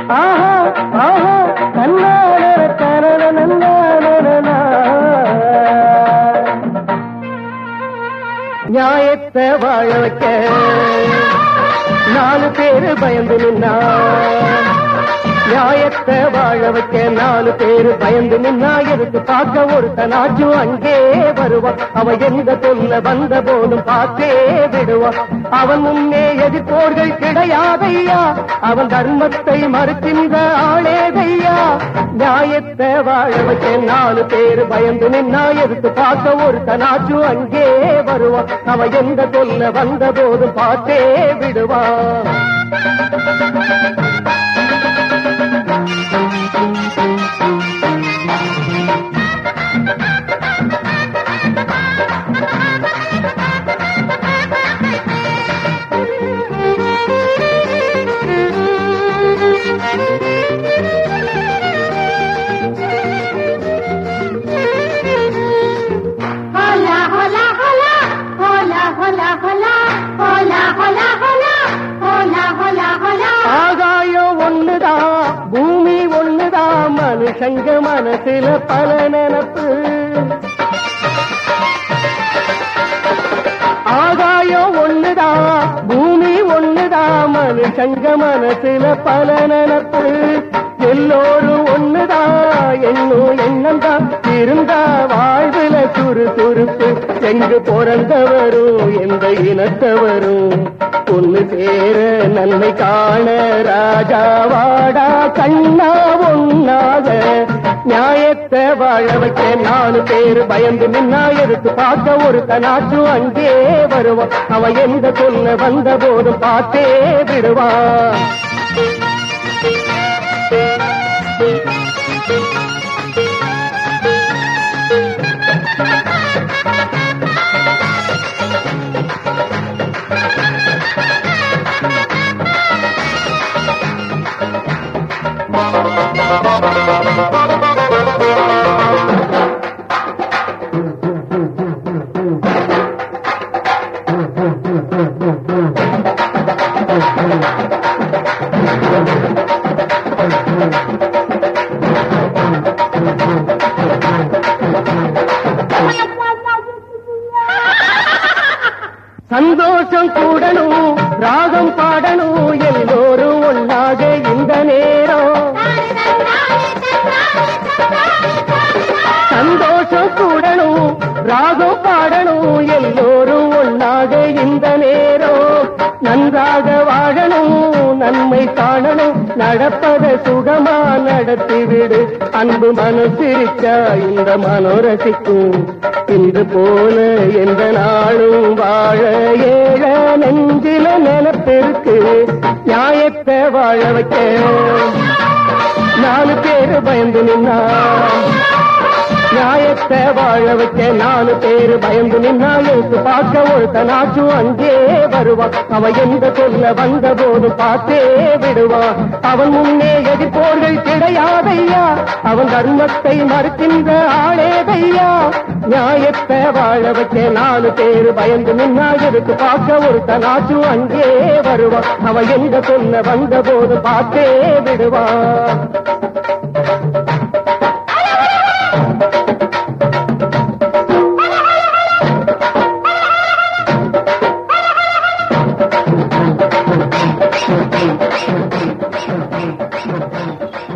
ஆஹா ஆஹா தன்னான தனன நன்னான நியாயத்தை வாழ வைக்க நாலு பேரு பயந்து நின்னா நியாயத்தை வாழ வைக்க நாலு பேரு பயந்து நின்னா எதுக்கு பார்க்க ஒருத்தனாச்சும் அங்கே வருவான் அவன் எந்த சொல்ல வந்த போதும் பார்த்தே விடுவான் அவன் முன்னே எதிர்ப்போர்கள் கிடையாதையா அவன் தர்மத்தை மறுக்கின்ற ஆளேதையா நியாயத்தை வாழ வைக்க நாலு பேரு பயந்து நின்னா எதுக்கு பார்க்க ஒருத்தனாச்சும் அங்கே வருவான் அவன் எந்த சொல்ல வந்த போதும் பார்த்தே விடுவான் Hola, hola, hola, hola, hola, hola, hola, hola, hola, hola, hola, hola. ஆகாயம் ஒண்ணுதான் பூமி ஒண்ணுதான் மனுஷங்க மனசுல பல நினப்பு ஆகாயம் ஒண்ணுதான் பூமி ஒண்ணுதான் மனுஷங்க மனசுல பல நினப்பு எல்லோரும் ஒண்ணுதான் என்னும் எண்ணம் தான் இருந்தா வாழ்வுல சுறுசுறுப்பு எங்கு பிறந்தவரும் எந்த இனத்தவரும் ஒண்ணு சேர நன்மை காண ராஜா வாடா கண்ணா ஒன்னாக நியாயத்தை வாழ வைக்க நாலு பேரு பயந்து நின்னா எடுத்து பார்க்க ஒரு தனாச்சும் அங்கே வருவான் அவன் எந்த சொல்ல வந்த போதும் பார்த்தே விடுவான் சந்தோஷம் கூடணும் ராகம் பாடணும் எல்லோரும் ஒன்னாக இந்த நேரம் சந்தோஷம் கூடணும் ராகம் பாடணும் எல்லோரும் ஒன்னாக இந்த நேரம் நன்றாக வாழணும் நன்மை காணணும் நடப்பத சுகமா நடத்திவிடு அன்பு மனசிரிச்சா இந்த மனோரசிக்கும் இன்று போல எந்த நாளும் வாழ ஏழ நெஞ்சில நினைப்பிருக்கு நியாயத்தை வாழ வைக்க நாலு பேரு பயந்து நின்னா நியாயத்தை வாழ வைக்க நாலு பேரு பயந்து நின்னா எழுத்து பார்க்க ஒருத்தனாச்சும் அங்கே வருவான் அவன் எந்த சொல்ல வந்த போது பார்த்தே விடுவான் அவன் முன்னே எதிர்ப்போர்கள் கிடையாதையா அவன் தர்மத்தை மறுக்கின்ற ஆளேதையா நியாயத்தை வாழ வைக்க நாலு பேரு பயந்து நின்னா எதுக்கு பார்க்க ஒருத்தனாச்சும் அங்கே வருவான் அவன் எந்த சொல்ல வந்த போது பார்த்தே விடுவான் Thank you.